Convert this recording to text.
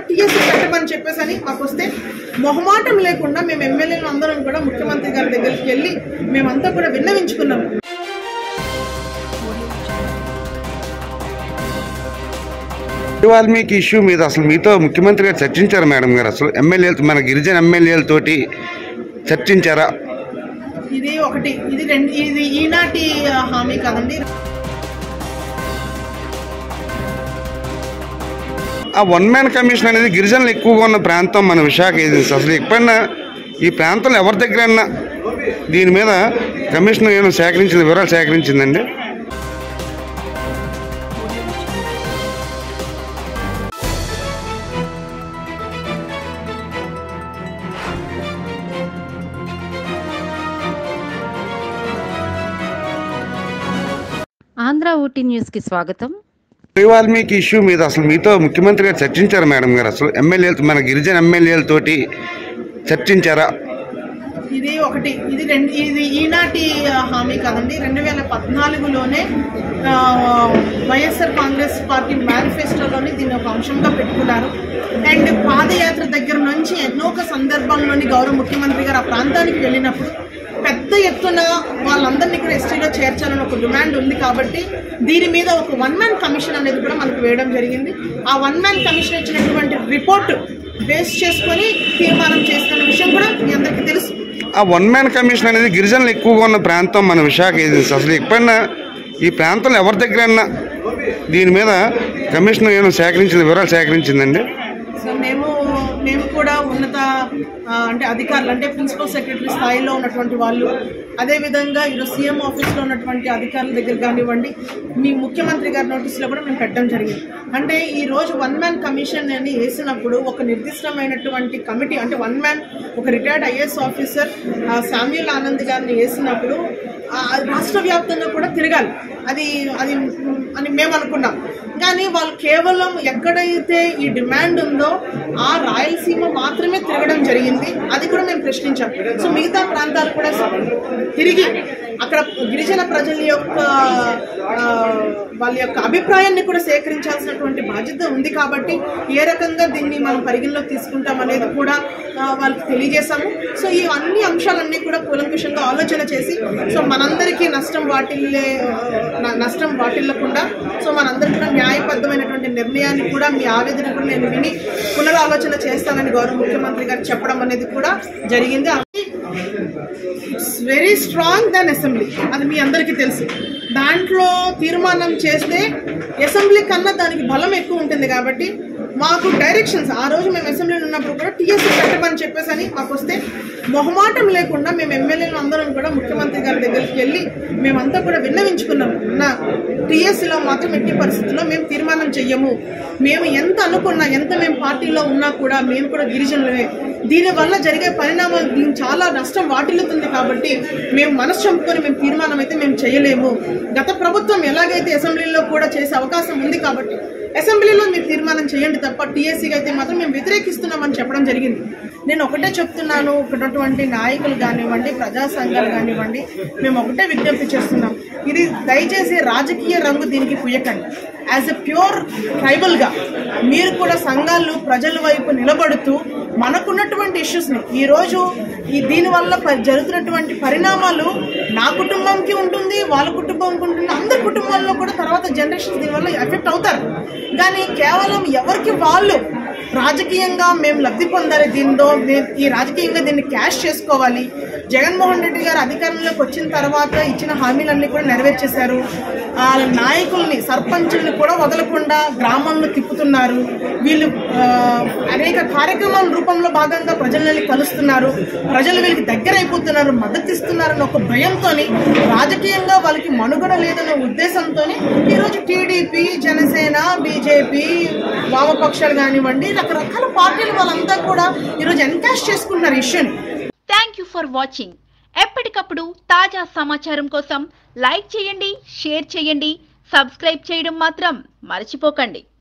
TSC పెట్టమని చెప్పేసి అని మాకు వస్తే మొహమాటం లేకుండా మేము ఎమ్మెల్యేలు అందరం కూడా ముఖ్యమంత్రి గారి దగ్గరికి వెళ్ళి మేమంతా కూడా విన్నవించుకున్నాము వాల్మీకి ఇష్యూ మీద అసలు మీతో ముఖ్యమంత్రి గారు చర్చించారా మేడం గారు అసలు ఎమ్మెల్యేలతో మన గిరిజన ఎమ్మెల్యేలతోటి చర్చించారా ఇది ఒకటి ఇది రెండు ఇది ఈనాటి ఆ, హామీ కాదండి ఆ వన్ మ్యాన్ కమిషన్ అనేది గిరిజనులు ఎక్కువగా ఉన్న ప్రాంతం మన విశాఖ ఏజెన్సీ అసలు ఎప్పుడన్నా ఈ ప్రాంతంలో ఎవరి దగ్గరన్నా దీని మీద కమిషన్ ఏమైనా సేకరించింది వివరాలు సేకరించిందండి ఆంధ్ర ఊటీ న్యూస్కి స్వాగతం శ్రీ వాల్మీకి ఇష్యూ మీద అసలు మీతో ముఖ్యమంత్రి గారు చర్చించారా మేడం గారు అసలు ఎమ్మెల్యేలతో మన గిరిజన ఎమ్మెల్యేలతోటి చర్చించారా ఇది ఒకటి ఇది రెండు ఇది ఈనాటి ఆ, హామీ కాదండి రెండు వేల పద్నాలుగులోనే ఆ, వైఎస్ఆర్ కాంగ్రెస్ పార్టీ మేనిఫెస్టోలోని దీన్ని ఒక అంశంగా పెట్టుకున్నారు అండ్ పాదయాత్ర దగ్గర నుంచి ఎన్నో ఒక సందర్భంలోని గౌరవ ముఖ్యమంత్రి గారు ఆ ప్రాంతానికి వెళ్ళినప్పుడు పెద్ద ఎత్తున వాళ్ళందరినీ కూడా ఎస్టీలో చేర్చాలని ఒక డిమాండ్ ఉంది కాబట్టి దీని మీద ఒక వన్ మ్యాన్ కమిషన్ అనేది కూడా మనకు వేయడం జరిగింది ఆ వన్ మ్యాన్ కమిషన్ ఇచ్చినటువంటి రిపోర్ట్ బేస్ చేసుకొని తీర్మానం చేస్తున్న విషయం కూడా మీ అందరికీ తెలుసు ఆ వన్ మ్యాన్ కమిషన్ అనేది గిరిజనులు ఎక్కువగా ఉన్న ప్రాంతం మన విశాఖ ఏజెన్సీ అసలు ఎప్పుడన్నా ఈ ప్రాంతంలో ఎవరి దగ్గరన్నా దీని మీద కమిషన్ ఏమైనా సేకరించింది వివరాలు సేకరించిందండి సో మేము మేము కూడా ఉన్నత ఆ, అంటే అధికారులు అంటే ప్రిన్సిపల్ సెక్రటరీ స్థాయిలో ఉన్నటువంటి వాళ్ళు అదేవిధంగా ఈరోజు సీఎం ఆఫీస్లో ఉన్నటువంటి అధికారుల దగ్గర కానివ్వండి మీ ముఖ్యమంత్రి గారి నోటీసులో కూడా మేము పెట్టడం జరిగింది అంటే ఈ రోజు వన్ మ్యాన్ కమిషన్ అని వేసినప్పుడు ఒక నిర్దిష్టమైనటువంటి కమిటీ అంటే వన్ మ్యాన్ ఒక రిటైర్డ్ ఐఏఎస్ ఆఫీసర్ ఆ, శామ్యుల్ ఆనంద్ గారిని వేసినప్పుడు ఆ, రాష్ట్ర వ్యాప్తంగా కూడా తిరగాలి అది అది మ్, అని మేము అనుకున్నాం కానీ వాళ్ళు కేవలం ఎక్కడైతే ఈ డిమాండ్ ఉందో ఆ రాయలసీమ మాత్రమే తిరగడం జరిగింది అది కూడా మేము ప్రశ్నించాం సో మిగతా ప్రాంతాలు కూడా తిరిగి అక్కడ గిరిజన ప్రజల యొక్క ఆ, వాళ్ళ యొక్క అభిప్రాయాన్ని కూడా సేకరించాల్సినటువంటి బాధ్యత ఉంది కాబట్టి ఏ రకంగా దీన్ని మనం పరిగణలోకి తీసుకుంటాం అనేది కూడా ఆ, వాళ్ళకి తెలియజేశాము సో ఈ అన్ని అంశాలన్నీ కూడా కూలంకుషంగా ఆలోచన చేసి సో మనందరికీ నష్టం వాటిల్లే ఆ, నష్టం వాటిల్లకుండా సో మనందరికీ కూడా న్యాయబద్ధమైనటువంటి నిర్ణయాన్ని కూడా మీ ఆవేదన కూడా నేను విని పునరాలోచన చేస్తానని గౌరవ ముఖ్యమంత్రి గారు చెప్పడం అనేది కూడా జరిగింది it's very strong than assembly అది మీ అందరికీ తెలుసు దాంట్లో తీర్మానం చేస్తే అసెంబ్లీ కన్నా దానికి బలం ఎక్కువ ఉంటుంది కాబట్టి మాకు డైరెక్షన్స్ ఆ రోజు మేము అసెంబ్లీలో ఉన్నప్పుడు కూడా టీఎస్సీ పెట్టమని చెప్పేసి అని మాకు వస్తే మొహమాటం లేకుండా మేము ఎమ్మెల్యేలు అందరం కూడా ముఖ్యమంత్రి గారి దగ్గరికి వెళ్ళి మేమంతా కూడా విన్నవించుకున్నాం నా టీఎస్సీలో మాత్రం ఎట్టి పరిస్థితుల్లో మేము తీర్మానం చెయ్యము మేము ఎంత అనుకున్నా ఎంత మేము పార్టీలో ఉన్నా కూడా మేము కూడా గిరిజనులే దీనివల్ల జరిగే పరిణామాలు దీని చాలా నష్టం వాటిల్లుతుంది కాబట్టి మేము మనసు చంపుకొని మేము తీర్మానం అయితే మేము చేయలేము గత ప్రభుత్వం ఎలాగైతే అసెంబ్లీలో కూడా చేసే అవకాశం ఉంది కాబట్టి అసెంబ్లీలో మీరు తీర్మానం చేయండి తప్ప టీఎస్సీకి అయితే మాత్రం మేము వ్యతిరేకిస్తున్నామని చెప్పడం జరిగింది నేను ఒకటే చెప్తున్నాను ఉన్నటువంటి నాయకులు కానివ్వండి ప్రజా సంఘాలు కానివ్వండి మేము ఒకటే విజ్ఞప్తి చేస్తున్నాం ఇది దయచేసి రాజకీయ రంగు దీనికి పుయ్యకండి యాజ్ ఎ ప్యూర్ ట్రైబల్గా మీరు కూడా సంఘాలు ప్రజల వైపు నిలబడుతూ మనకున్నటువంటి ఇష్యూస్ని ఈరోజు ఈ దీనివల్ల ప- జరుగుతున్నటువంటి పరిణామాలు నా కుటుంబంకి ఉంటుంది వాళ్ళ కుటుంబంకి ఉంటుంది అందరి కుటుంబాల్లో కూడా తర్వాత జనరేషన్ దీనివల్ల ఎఫెక్ట్ అవుతారు కానీ కేవలం ఎవరికి వాళ్ళు రాజకీయంగా మేము లబ్ధి పొందాలి దీనితో దీ- ఈ రాజకీయంగా దీన్ని క్యాష్ చేసుకోవాలి జగన్మోహన్ రెడ్డి గారు అధికారంలోకి వచ్చిన తర్వాత ఇచ్చిన హామీలన్నీ కూడా నెరవేర్చేశారు ఆ నాయకుల్ని సర్పంచుల్ని కూడా వదలకుండా గ్రామాలను తిప్పుతున్నారు వీళ్ళు ఆ, అనేక కార్యక్రమాల రూపంలో భాగంగా ప్రజలని కలుస్తున్నారు ప్రజలు వీళ్ళకి దగ్గర అయిపోతున్నారు మద్దతు ఇస్తున్నారన్న ఒక భయంతో రాజకీయంగా వాళ్ళకి మనుగడ లేదన్న ఉద్దేశంతో ఈరోజు టీడీపీ జనసేన బీజేపీ వామపక్షాలు కానివ్వండి రకరకాల పార్టీలు వాళ్ళంతా కూడా ఈరోజు ఎన్కాష్ చేసుకుంటున్నారు ఇష్యూని థ్యాంక్ యూ ఫర్ వాచింగ్ ఎప్పటికప్పుడు తాజా సమాచారం కోసం లైక్ చేయండి షేర్ చేయండి సబ్స్క్రైబ్ చేయడం మాత్రం మర్చిపోకండి